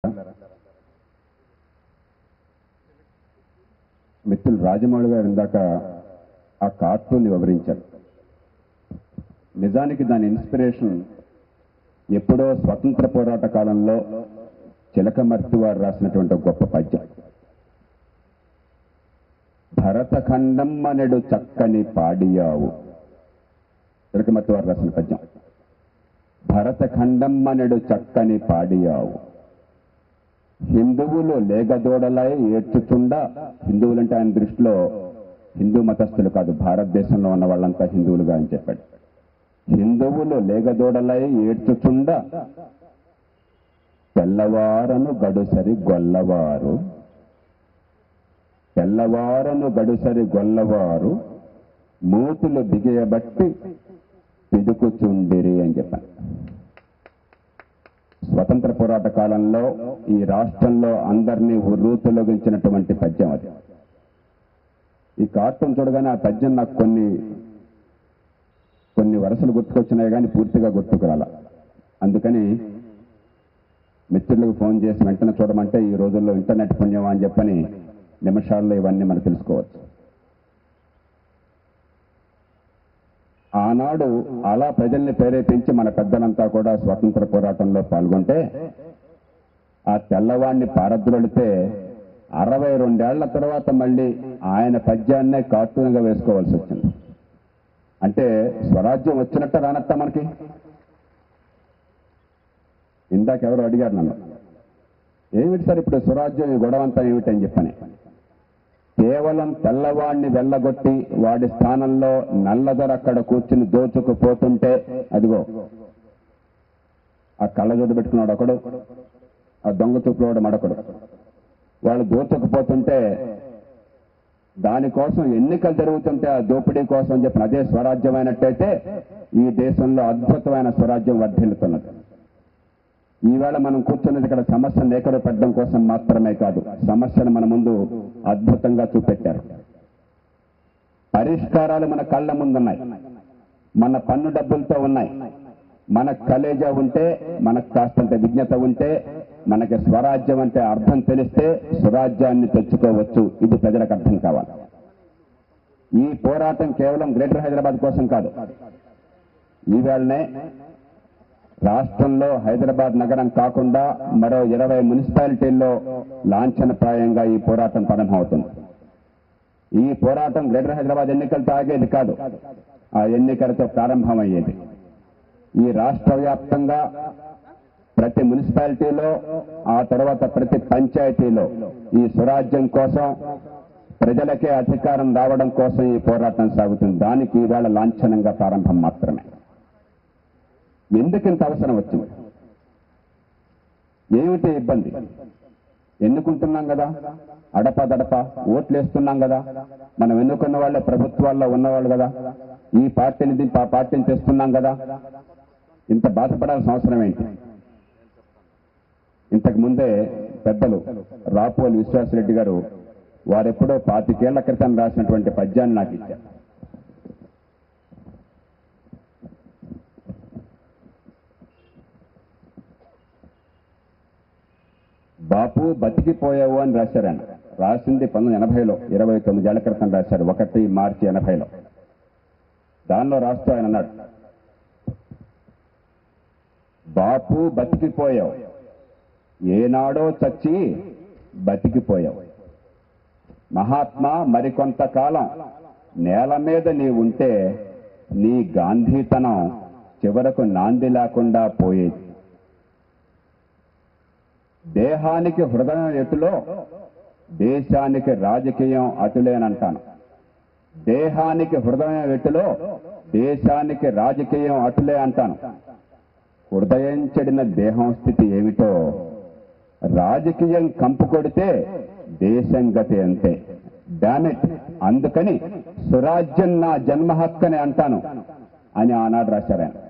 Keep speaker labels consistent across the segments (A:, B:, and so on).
A: మిత్రులు రాజమౌళి గారు ఇందాక ఆ కార్టూన్ వివరించారు నిజానికి దాని ఇన్స్పిరేషన్ ఎప్పుడో స్వతంత్ర పోరాట కాలంలో చిలకమర్తి వారు రాసినటువంటి ఒక గొప్ప పద్యం భరతఖండం అనెడు చక్కని పాడియావు చిలకమర్తి వారు రాసిన పద్యం భరతఖండం అనెడు చక్కని పాడియావు హిందువులు లేగదోడలై ఏడ్చుచుండా హిందువులంటే ఆయన దృష్టిలో హిందూ మతస్థులు కాదు భారతదేశంలో ఉన్న వాళ్ళంతా హిందువులుగా అని చెప్పాడు హిందువులు లేగదోడలై ఏడ్చుచుండా తెల్లవారను గడుసరి గొల్లవారు తెల్లవారను గడుసరి గొల్లవారు మూతులు బిగియబట్టి పిదుకుచుండిరి అని చెప్పాను స్వతంత్ర పోరాట కాలంలో ఈ రాష్ట్రంలో అందరినీ ఉర్రూతలొగించినటువంటి పద్యం అది ఈ కార్టూన్ చూడగానే ఆ పద్యం నాకు కొన్ని కొన్ని వరుసలు గుర్తుకొచ్చినాయి కానీ పూర్తిగా గుర్తుకురాల అందుకని మిత్రులకు ఫోన్ చేసి వెంటనే చూడమంటే ఈ రోజుల్లో ఇంటర్నెట్ పుణ్యమా అని చెప్పని నిమిషాల్లో ఇవన్నీ మనం తెలుసుకోవచ్చు ఆనాడు అలా ప్రజల్ని ప్రేరేపించి మన పెద్దలంతా కూడా స్వతంత్ర పోరాటంలో పాల్గొంటే ఆ తెల్లవాడిని పారద్రోలితే అరవై రెండేళ్ల తర్వాత మళ్ళీ ఆయన పద్యాన్నే కార్టూన్గా వేసుకోవాల్సి వచ్చింది అంటే స్వరాజ్యం వచ్చినట్ట రానట్ట మనకి ఇందాక ఎవరు అడిగారు నన్ను ఏమిటి సార్ ఇప్పుడు స్వరాజ్యం ఈ గొడవంతా ఏమిటని చెప్పని కేవలం తెల్లవాడిని వెళ్ళగొట్టి వాడి స్థానంలో నల్లదొర అక్కడ కూర్చుని దోచుకుపోతుంటే అదిగో ఆ కళ్ళజోడు పెట్టుకున్నాడు ఒకడు ఆ దొంగ చూపులోడు మడొకడు వాళ్ళు దోచుకుపోతుంటే దానికోసం ఎన్నికలు జరుగుతుంటే ఆ దోపిడీ కోసం అని చెప్పిన అదే స్వరాజ్యం అయినట్టయితే ఈ దేశంలో అద్భుతమైన స్వరాజ్యం వర్ధిల్లుతున్నది ఈవేళ మనం కూర్చున్నది ఇక్కడ సమస్యను ఏకరు పెట్టడం కోసం మాత్రమే కాదు సమస్యను మన ముందు అద్భుతంగా చూపెట్టారు పరిష్కారాలు మన కళ్ళ ముందున్నాయి మన పన్ను డబ్బులతో ఉన్నాయి మన కలేజా ఉంటే మనకు కాస్తంత విజ్ఞత ఉంటే మనకి స్వరాజ్యం అంటే అర్థం తెలిస్తే స్వరాజ్యాన్ని తెచ్చుకోవచ్చు ఇది ప్రజలకు అర్థం కావాలి ఈ పోరాటం కేవలం గ్రేటర్ హైదరాబాద్ కోసం కాదు ఈవేళనే రాష్ట్రంలో హైదరాబాద్ నగరం కాకుండా మరో ఇరవై మున్సిపాలిటీల్లో లాంఛనప్రాయంగా ఈ పోరాటం ప్రారంభమవుతుంది ఈ పోరాటం గ్రేటర్ హైదరాబాద్ ఎన్నికలతో ఆగేది కాదు ఆ ఎన్నికలతో ప్రారంభమయ్యేది ఈ రాష్ట్ర వ్యాప్తంగా ప్రతి మున్సిపాలిటీలో ఆ తర్వాత ప్రతి పంచాయతీలో ఈ స్వరాజ్యం కోసం ప్రజలకే అధికారం రావడం కోసం ఈ పోరాటం సాగుతుంది దానికి ఈవేళ లాంఛనంగా ప్రారంభం మాత్రమే ఎందుకు ఇంత అవసరం వచ్చింది ఏమిటి ఇబ్బంది ఎన్నుకుంటున్నాం కదా అడపదడప ఓట్లు వేస్తున్నాం కదా మనం ఎన్నుకున్న వాళ్ళే ప్రభుత్వాల్లో ఉన్నవాళ్ళు కదా ఈ పార్టీని దింపి ఆ పార్టీని తెస్తున్నాం కదా ఇంత బాధపడాల్సిన అవసరం ఏంటి ఇంతకు ముందే పెద్దలు రాపోలు విశ్వాసరెడ్డి గారు వారెప్పుడో పాతికేళ్ల క్రితం రాసినటువంటి పద్యాన్ని నాకు ఇచ్చారు బాపు బతికిపోయావు అని రాశారు ఆయన రాసింది పంతొమ్మిది ఎనభైలో ఇరవై తొమ్మిదేళ్ల క్రితం రాశారు ఒకటి మార్చి ఎనభైలో దానిలో రాస్తూ ఆయన అన్నాడు బాపు బతికిపోయావు ఏనాడో చచ్చి బతికిపోయావు మహాత్మా మరికొంతకాలం నేల మీద నీ ఉంటే నీ గాంధీతనం చివరకు నాంది లేకుండా పోయేది దేహానికి హృదయం ఎటులో దేశానికి రాజకీయం అటులేనంటాను దేహానికి హృదయం ఎటులో దేశానికి రాజకీయం అటులే అంటాను హృదయం చెడిన దేహం స్థితి ఏమిటో రాజకీయం కంపు కొడితే దేశం గతి అంతే డామిట్ అందుకని స్వరాజ్యం నా జన్మ హక్కని అంటాను అని ఆనాడు రాశారు ఆయన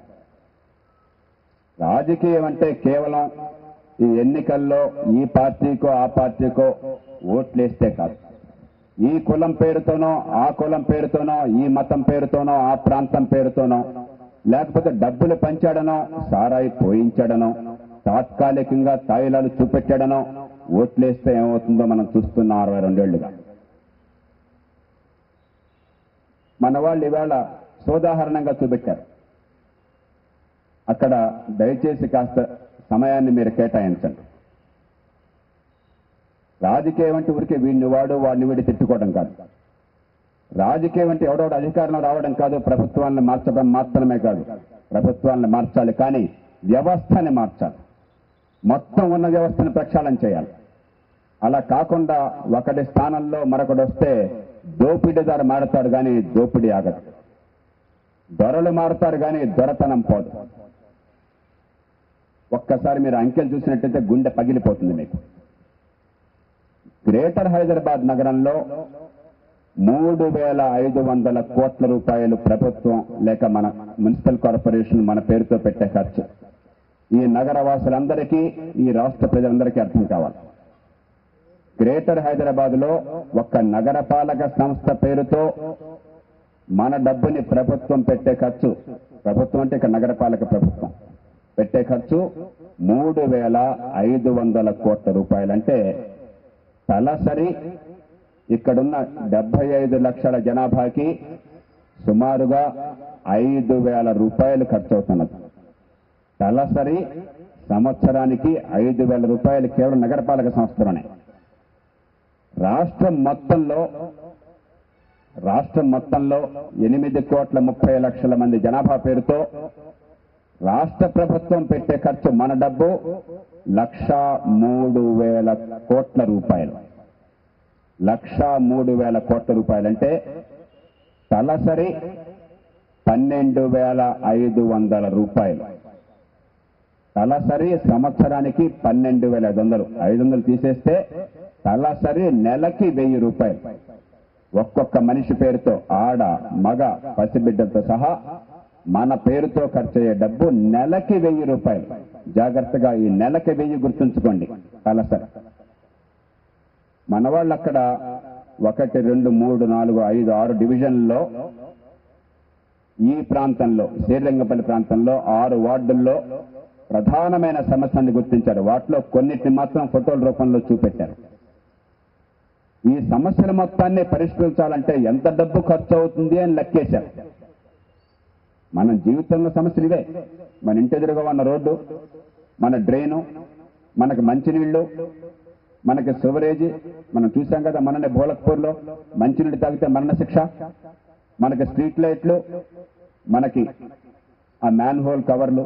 A: రాజకీయం అంటే కేవలం ఈ ఎన్నికల్లో ఈ పార్టీకో ఆ పార్టీకో ఓట్లేస్తే కాదు ఈ కులం పేరుతోనో ఆ కులం పేరుతోనో ఈ మతం పేరుతోనో ఆ ప్రాంతం పేరుతోనో లేకపోతే డబ్బులు పంచాడనో సారాయి పోయించాడనో తాత్కాలికంగా తాయిలాలు చూపెట్టాడనో ఓట్లేస్తే ఏమవుతుందో మనం చూస్తున్నాం అరవై రెండేళ్లుగా మన వాళ్ళు ఇవాళ సోదాహరణంగా చూపెట్టారు అక్కడ దయచేసి కాస్త సమయాన్ని మీరు కేటాయించండి రాజకీయం అంటే ఊరికే వీడిని వాడు వాడిని వీడి తిట్టుకోవడం కాదు రాజకీయం అంటే ఎవడోడు అధికారంలో రావడం కాదు ప్రభుత్వాన్ని మార్చడం మాత్రమే కాదు ప్రభుత్వాన్ని మార్చాలి కానీ వ్యవస్థని మార్చాలి మొత్తం ఉన్న వ్యవస్థను ప్రక్షాళన చేయాలి అలా కాకుండా ఒకటి స్థానంలో మరొకటి వస్తే దోపిడీదారు మారుతాడు కానీ దోపిడీ ఆగదు దొరలు మారుతారు కానీ దొరతనం పోదు ఒక్కసారి మీరు అంకెలు చూసినట్టయితే గుండె పగిలిపోతుంది మీకు గ్రేటర్ హైదరాబాద్ నగరంలో మూడు వేల ఐదు వందల కోట్ల రూపాయలు ప్రభుత్వం లేక మన మున్సిపల్ కార్పొరేషన్ మన పేరుతో పెట్టే ఖర్చు ఈ నగర వాసులందరికీ ఈ రాష్ట్ర ప్రజలందరికీ అర్థం కావాలి గ్రేటర్ హైదరాబాద్ లో ఒక్క నగరపాలక సంస్థ పేరుతో మన డబ్బుని ప్రభుత్వం పెట్టే ఖర్చు ప్రభుత్వం అంటే ఇక నగరపాలక ప్రభుత్వం పెట్టే ఖర్చు మూడు వేల ఐదు వందల కోట్ల రూపాయలంటే తలసరి ఇక్కడున్న డెబ్బై ఐదు లక్షల జనాభాకి సుమారుగా ఐదు వేల రూపాయలు ఖర్చు అవుతున్నది తలసరి సంవత్సరానికి ఐదు వేల రూపాయలు కేవలం నగరపాలక సంస్థలోనే రాష్ట్రం మొత్తంలో రాష్ట్రం మొత్తంలో ఎనిమిది కోట్ల ముప్పై లక్షల మంది జనాభా పేరుతో రాష్ట్ర ప్రభుత్వం పెట్టే ఖర్చు మన డబ్బు లక్ష మూడు వేల కోట్ల రూపాయలు లక్ష మూడు వేల కోట్ల రూపాయలంటే తలసరి పన్నెండు వేల ఐదు వందల రూపాయలు తలసరి సంవత్సరానికి పన్నెండు వేల ఐదు వందలు ఐదు వందలు తీసేస్తే తలసరి నెలకి వెయ్యి రూపాయలు ఒక్కొక్క మనిషి పేరుతో ఆడ మగ పసిబిడ్డలతో సహా మన పేరుతో ఖర్చు అయ్యే డబ్బు నెలకి వెయ్యి రూపాయలు జాగ్రత్తగా ఈ నెలకి వెయ్యి గుర్తుంచుకోండి తలసరి మన వాళ్ళు అక్కడ ఒకటి రెండు మూడు నాలుగు ఐదు ఆరు డివిజన్లలో ఈ ప్రాంతంలో శ్రీరంగపల్లి ప్రాంతంలో ఆరు వార్డుల్లో ప్రధానమైన సమస్యని గుర్తించారు వాటిలో కొన్నిటిని మాత్రం ఫోటోల రూపంలో చూపెట్టారు ఈ సమస్యల మొత్తాన్ని పరిష్కరించాలంటే ఎంత డబ్బు ఖర్చు అవుతుంది అని లెక్కేశారు మన జీవితంలో సమస్యలు ఇవే మన ఇంటి ఎదురుగా ఉన్న రోడ్డు మన డ్రైను మనకు మంచినీళ్లు మనకి సివరేజీ మనం చూసాం కదా మననే బోలక్పూర్లో మంచినీళ్ళు తాగితే మరణ శిక్ష మనకి స్ట్రీట్ లైట్లు మనకి ఆ మ్యాన్ హోల్ కవర్లు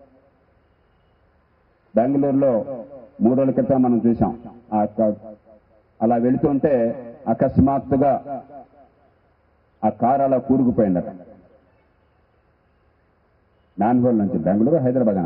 A: బెంగళూరులో మూడు రోజుల క్రితం మనం చూసాం ఆ క- అలా వెళుతుంటే అకస్మాత్తుగా ఆ కారు అలా కూరుకుపోయిందట మ్యాన్ హోల్ నుంచి బెంగళూరు హైదరాబాద్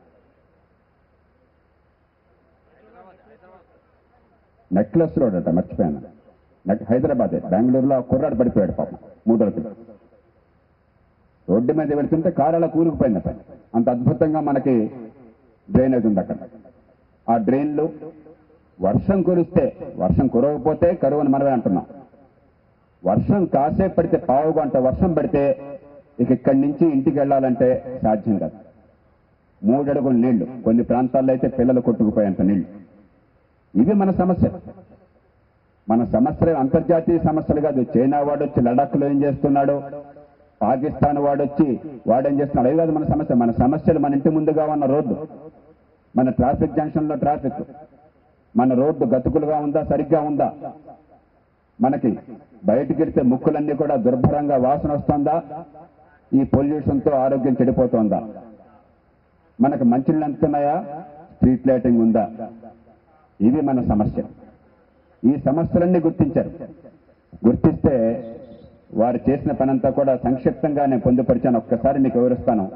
A: నెక్లెస్ రోడ్ అట మర్చిపోయాను నెక్- హైదరాబాదే బెంగళూరులో ఆ కుర్రాడు పడిపోయాడు పాపం మూడు రోజులు రోడ్డు మీద వెళ్తుంటే కారు అలా కూరుకుపోయిందట అంత అద్భుతంగా మనకి డ్రైనేజ్ ఉంది అక్కడ ఆ డ్రైన్లు వర్షం కురిస్తే వర్షం కురవకపోతే కరువు అని మనమే అంటున్నాం వర్షం కాసేపు పడితే పావు గంట వర్షం పడితే ఇక ఇక్కడి నుంచి ఇంటికి వెళ్ళాలంటే సాధ్యం కాదు మూడడుగుల నీళ్లు కొన్ని ప్రాంతాల్లో అయితే పిల్లలు కొట్టుకుపోయేంత నీళ్లు ఇవి మన సమస్య మన సమస్యలు అంతర్జాతీయ సమస్యలు కాదు చైనా వాడు వచ్చి లడాఖ్లో ఏం చేస్తున్నాడు పాకిస్తాన్ వాడు వచ్చి వాడేం చేస్తున్నాడు అవి కాదు మన సమస్య మన సమస్యలు మన ఇంటి ముందుగా ఉన్న రోడ్డు మన ట్రాఫిక్ జంక్షన్ లో ట్రాఫిక్ మన రోడ్డు గతుకులుగా ఉందా సరిగ్గా ఉందా మనకి బయటికి వెళ్తే ముక్కులన్నీ కూడా దుర్భరంగా వాసన వస్తుందా ఈ పొల్యూషన్ తో ఆరోగ్యం చెడిపోతోందా మనకు మంచినీళ్ళు అందుతున్నాయా స్ట్రీట్ లైటింగ్ ఉందా ఇది మన సమస్య ఈ సమస్యలన్నీ గుర్తించారు గుర్తిస్తే వారు చేసిన పనంతా కూడా సంక్షిప్తంగా నేను పొందుపరిచాను ఒక్కసారి మీకు వివరిస్తాను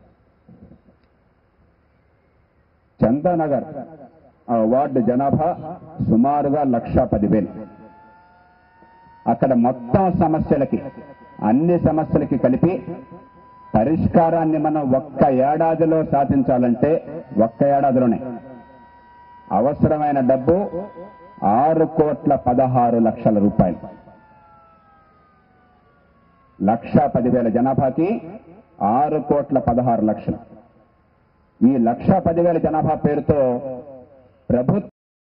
A: చందానగర్ ఆ వార్డు జనాభా సుమారుగా లక్ష పదివేలు అక్కడ మొత్తం సమస్యలకి అన్ని సమస్యలకి కలిపి పరిష్కారాన్ని మనం ఒక్క ఏడాదిలో సాధించాలంటే ఒక్క ఏడాదిలోనే అవసరమైన డబ్బు ఆరు కోట్ల పదహారు లక్షల రూపాయలు లక్ష పదివేల జనాభాకి ఆరు కోట్ల పదహారు లక్షలు ఈ లక్ష పదివేల జనాభా పేరుతో ప్రభుత్వ